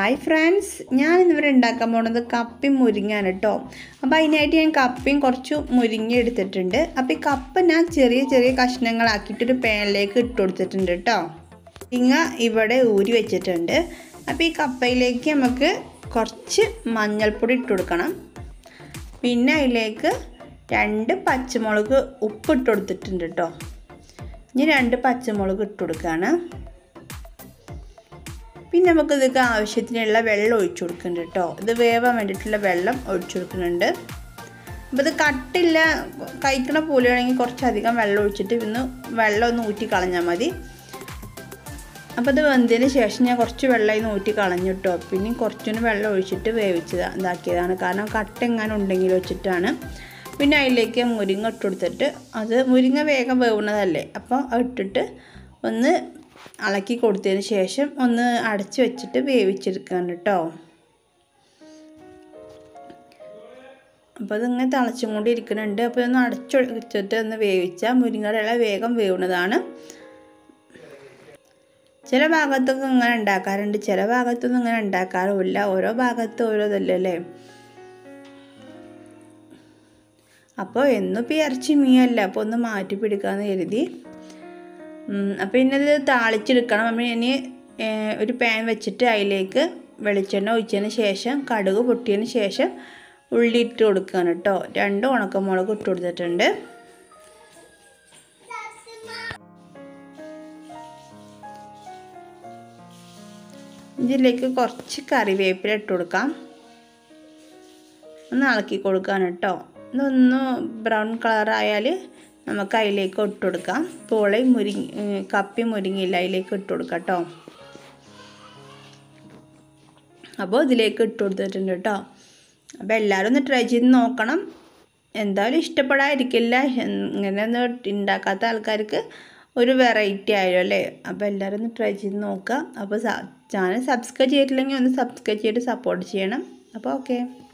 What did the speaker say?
hi friends ഞാൻ ഇന്നിവിടെ ഉണ്ടാക്കാൻ പോണത് കപ്പയും മുരിങ്ങയാണ് കേട്ടോ അപ്പോൾ അതിനായിട്ട് ഞാൻ കപ്പയും കുറച്ച് മുരിങ്ങ എടുത്തിട്ടുണ്ട് അപ്പോൾ ഈ കപ്പ ഞാൻ ചെറിയ ചെറിയ കഷ്ണങ്ങളാക്കിയിട്ടൊരു പാനിലേക്ക് ഇട്ട് കൊടുത്തിട്ടുണ്ട് കേട്ടോ മുരിങ്ങ ഇവിടെ ഊരി വെച്ചിട്ടുണ്ട് അപ്പോൾ ഈ കപ്പയിലേക്ക് നമുക്ക് കുറച്ച് മഞ്ഞൾപ്പൊടി ഇട്ട് കൊടുക്കണം പിന്നെ അതിലേക്ക് രണ്ട് പച്ചമുളക് ഉപ്പിട്ട് കൊടുത്തിട്ടുണ്ട് കേട്ടോ ഇനി രണ്ട് പച്ചമുളക് ഇട്ട് കൊടുക്കുകയാണ് പിന്നെ നമുക്ക് ഇതൊക്കെ ആവശ്യത്തിനുള്ള വെള്ളം ഒഴിച്ചു കൊടുക്കുന്നുണ്ട് കേട്ടോ ഇത് വേവാൻ വേണ്ടിയിട്ടുള്ള വെള്ളം ഒഴിച്ചു കൊടുക്കുന്നുണ്ട് അപ്പോൾ ഇത് കട്ടില്ല കഴിക്കണ പോലെയാണെങ്കിൽ കുറച്ചധികം വെള്ളം ഒഴിച്ചിട്ട് ഇന്ന് വെള്ളം ഒന്ന് ഊറ്റി കളഞ്ഞാൽ മതി അപ്പോൾ ഇത് വെന്തതിന് ശേഷം ഞാൻ കുറച്ച് വെള്ളം ഇന്ന് ഊറ്റി കളഞ്ഞു കേട്ടോ പിന്നെ കുറച്ചൊന്ന് വെള്ളം ഒഴിച്ചിട്ട് വേവിച്ചത് ഇതാക്കിയതാണ് കാരണം കട്ട എങ്ങാനും ഉണ്ടെങ്കിൽ വെച്ചിട്ടാണ് പിന്നെ അതിലേക്ക് മുരിങ്ങ ഇട്ട് കൊടുത്തിട്ട് അത് മുരിങ്ങ വേഗം വേവുന്നതല്ലേ അപ്പോൾ ഇട്ടിട്ട് ഒന്ന് ഇളക്കി കൊടുത്തതിന് ശേഷം ഒന്ന് അടച്ച് വെച്ചിട്ട് വേവിച്ചെടുക്കുകയാണ് കേട്ടോ അപ്പോൾ അതിങ്ങനെ തിളച്ചും കൊണ്ട് ഇരിക്കുന്നുണ്ട് അപ്പോൾ ഒന്ന് അടച്ചു വെച്ചിട്ട് ഒന്ന് വേവിച്ചാൽ മുരിങ്ങയുടെ ഇല വേഗം വേവുന്നതാണ് ചില ഭാഗത്തൊക്കെ ഇങ്ങനെ ഉണ്ടാക്കാറുണ്ട് ചില ഭാഗത്തൊന്നും ഇങ്ങനെ ഉണ്ടാക്കാറുമില്ല ഓരോ ഭാഗത്ത് ഓരോ ഇതല്ലേ അപ്പോൾ എന്നിപ്പോൾ ഇറച്ചി മീയല്ല അപ്പോൾ ഒന്ന് മാറ്റി പിടിക്കാമെന്ന് കരുതി അപ്പോൾ ഇനി ഇത് താളിച്ചെടുക്കണം നമ്മൾ ഇനി ഒരു പാൻ വെച്ചിട്ട് അതിലേക്ക് വെളിച്ചെണ്ണ ഒഴിച്ചതിന് ശേഷം കടുക് പൊട്ടിയതിന് ശേഷം ഉള്ളി ഇട്ട് കൊടുക്കുകയാണ് കേട്ടോ രണ്ട് ഉണക്കമുളക് ഇട്ട് കൊടുത്തിട്ടുണ്ട് ഇതിലേക്ക് കുറച്ച് കറിവേപ്പില ഇട്ട് കൊടുക്കാം ഒന്ന് ഇളക്കി കൊടുക്കാൻ കേട്ടോ ഇതൊന്ന് ബ്രൗൺ കളറായാൽ നമുക്ക് അതിലേക്ക് ഇട്ട് കൊടുക്കാം പോളി മുരിങ്ങ കപ്പി മുരിങ്ങയില്ല അതിലേക്ക് ഇട്ട് കൊടുക്കാം കേട്ടോ അപ്പോൾ ഇതിലേക്ക് ഇട്ട് കൊടുത്തിട്ടുണ്ട് കേട്ടോ അപ്പോൾ എല്ലാവരും ഒന്ന് ട്രൈ ചെയ്ത് നോക്കണം എന്തായാലും ഇഷ്ടപ്പെടാതിരിക്കില്ല ഇങ്ങനെ ഒന്നും ഉണ്ടാക്കാത്ത ആൾക്കാർക്ക് ഒരു വെറൈറ്റി ആയാലും അല്ലേ അപ്പോൾ എല്ലാവരും ഒന്ന് ട്രൈ ചെയ്ത് നോക്കുക അപ്പോൾ ചാനൽ സബ്സ്ക്രൈബ് ചെയ്തിട്ടില്ലെങ്കിൽ ഒന്ന് സബ്സ്ക്രൈബ് ചെയ്തിട്ട് സപ്പോർട്ട് ചെയ്യണം അപ്പോൾ ഓക്കെ